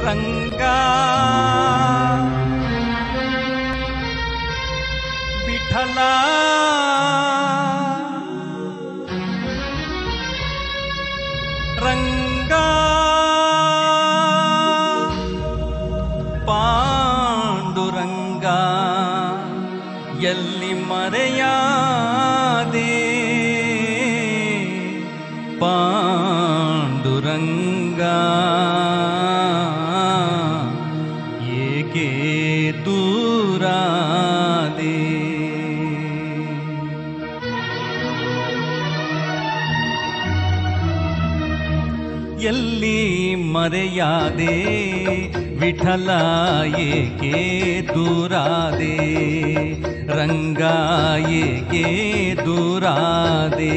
ರಂಗ ವಿಠಲ ರಂಗ ಪಾಂಡುರಂಗ ಎಲ್ಲಿ ಮರೆಯಾದೆ ಪಾಂಡುರಂಗ ಏಕೆ ದೂರಾದೆ ಎಲ್ಲಿ ಮರೆಯಾದೆ ವಿಠಲ ಏಕೆ ದೂರಾದೆ ರಂಗ ಏಕೆ ದೂರಾದೆ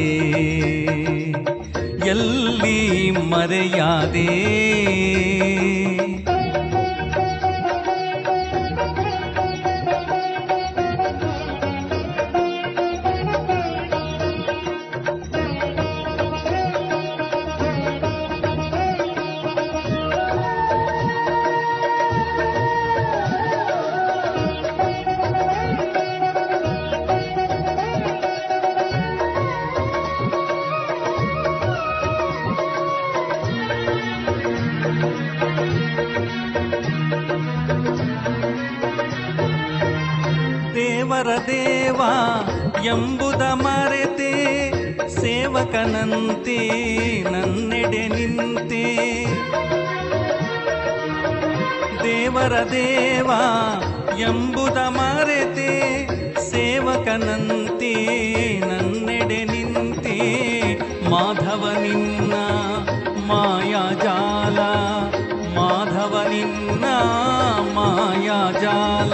ಎಲ್ಲಿ ಮರೆಯಾದೆ ದೇವರ ದೇವ ಎಂಬುದ ಮರೆತೆ ಸೇವಕನಂತೆ ನನ್ನೆಡೆ ನಿಂತೆ ದೇವರ ದೇವ ಎಂಬುದ ಮರೆತೆ ಸೇವಕನಂತೆ ನನ್ನೆಡೆ ನಿಂತೆ ಮಾಧವ ನಿನ್ನ ಮಾಯಾಜಾಲ ಮಾಧವ ನಿನ್ನ ಮಾಯಾಜಾಲ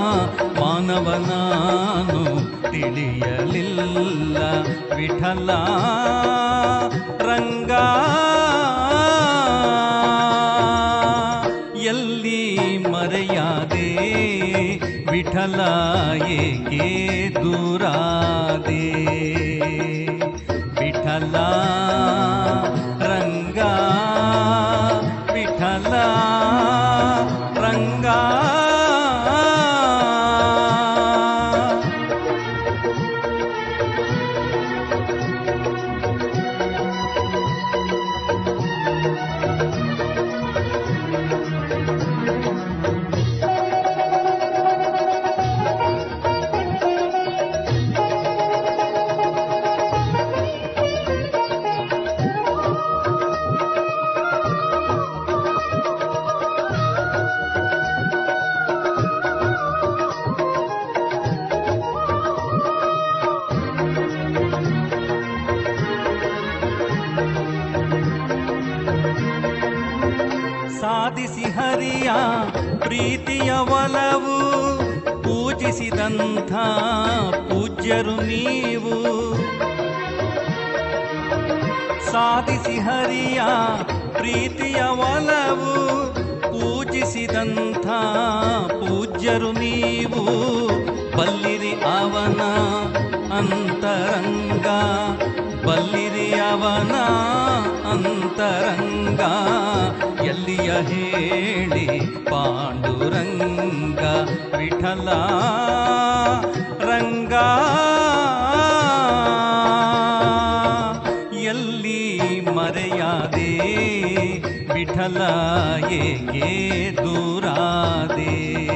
ಮಾನವನಾನು ತಿಳಿಯಲಿಲ್ಲ ವಿಠಲ ರಂಗ ಎಲ್ಲಿ ಮರೆಯಾದೆ ವಿಠಲ ಏಕೆ ದೂರಾದೆ ವಿಠಲ ರಂಗ ವಿಠಲ ರಂಗ ಸಾಧಿಸಿ ಹರಿಯ ಪ್ರೀತಿಯ ಒಲವು ಪೂಜಿಸಿದಂಥ ಪೂಜ್ಯರು ನೀವು ಸಾಧಿಸಿ ಹರಿಯ ಪ್ರೀತಿಯ ಒಲವು ಪೂಜಿಸಿದಂಥ ಪೂಜ್ಯರು ನೀವು ಬಲ್ಲಿರಿ ಅವನ ಅಂತರಂಗ ಬಲ್ಲಿರಿ ಅವನ ಅಂತರಂಗ ಎಲ್ಲಿಯ ಹೇಳಿ ಪಾಂಡುರಂಗ ವಿಠಲ ರಂಗ ಎಲ್ಲಿ ಮರೆಯಾದೆ ವಿಠಲ ಏಕೆ ದೂರಾದೆ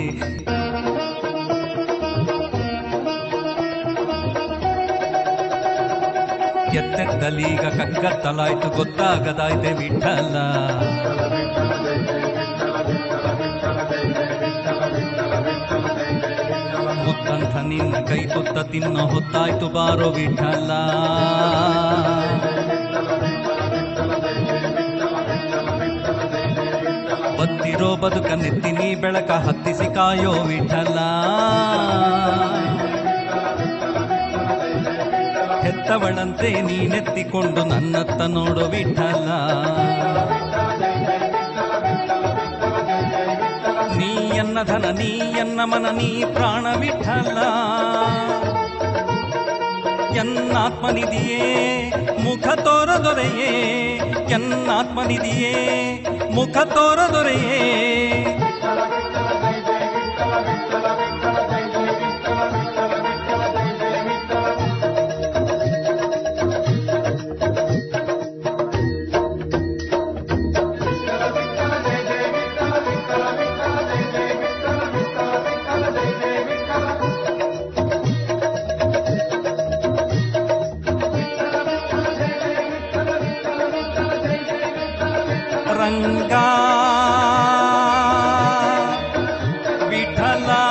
ಎತ್ತೆತ್ತಲೀಗ ಕಗ್ಗತ್ತಲಾಯ್ತು ಗೊತ್ತಾಗದಾಯ್ತೆ ವಿಠಲ ಮುತ್ತಂಥ ನಿನ್ನ ಕೈ ತುತ್ತ ತಿನ್ನ ಹೊತ್ತಾಯ್ತು ಬಾರೋ ವಿಠಲ ಬತ್ತಿರೋ ಬದುಕ ನೆತ್ತಿನಿ ಬೆಳಕ ಹತ್ತಿಸಿ ಕಾಯೋ ವಿಠಲ ಹೆತ್ತವಳಂತೆ ನೀನೆತ್ತಿಕೊಂಡು ನನ್ನತ್ತ ನೋಡು ವಿಠಲ ನೀಯನ್ನ ಧನ ನೀಯನ್ನ ಮನ ನೀ ಪ್ರಾಣ ವಿಠಲ ಎನ್ನಾತ್ಮನಿಧಿಯೇ ಮುಖ ತೋರದೊರೆಯೇ ಎನ್ನಾತ್ಮನಿಧಿಯೇ ಮುಖ ತೋರದೊರೆಯೇ ರಂಗ ವಿಠಲ